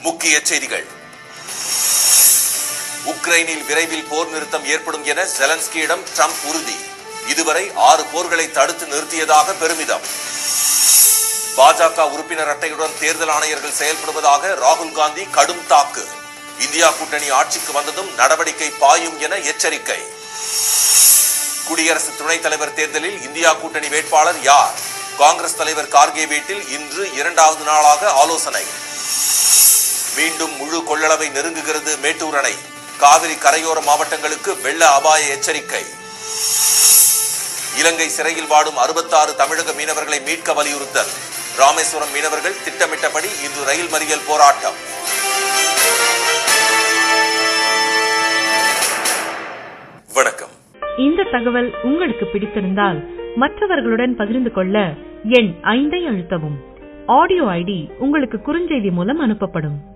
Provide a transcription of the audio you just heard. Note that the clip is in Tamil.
முக்கிய செய்திகள் உக்ரைனில் விரைவில் போர் நிறுத்தம் ஏற்படும் என ஜெலன்ஸ்கியிடம் ட்ரம்ப் உறுதி இதுவரை ஆறு போர்களை தடுத்து நிறுத்தியதாக பெருமிதம் பாஜக உறுப்பினர் அட்டையுடன் தேர்தல் ஆணையர்கள் செயல்படுவதாக ராகுல் காந்தி கடும் தாக்கு இந்தியா கூட்டணி ஆட்சிக்கு வந்ததும் நடவடிக்கை பாயும் என எச்சரிக்கை குடியரசு துணைத் தலைவர் தேர்தலில் இந்தியா கூட்டணி வேட்பாளர் யார் காங்கிரஸ் தலைவர் கார்கே வீட்டில் இன்று இரண்டாவது நாளாக ஆலோசனை மீண்டும் முழு கொள்ளளவை நெருங்குகிறது மேட்டூர் அணை காவிரி கரையோர மாவட்டங்களுக்கு வெள்ள அபாய எச்சரிக்கை இலங்கை சிறையில் வாடும் அறுபத்தாறு தமிழக மீனவர்களை மீட்க வலியுறுத்தல் ராமேஸ்வரம் மீனவர்கள் திட்டமிட்டபடி இன்று ரயில் மறியல் போராட்டம் வணக்கம் இந்த தகவல் உங்களுக்கு பிடித்திருந்தால் மற்றவர்களுடன் பகிர்ந்து கொள்ள எண் ஐந்தை அழுத்தவும் ஆடியோ ஐடி உங்களுக்கு குறுஞ்செய்தி மூலம் அனுப்பப்படும்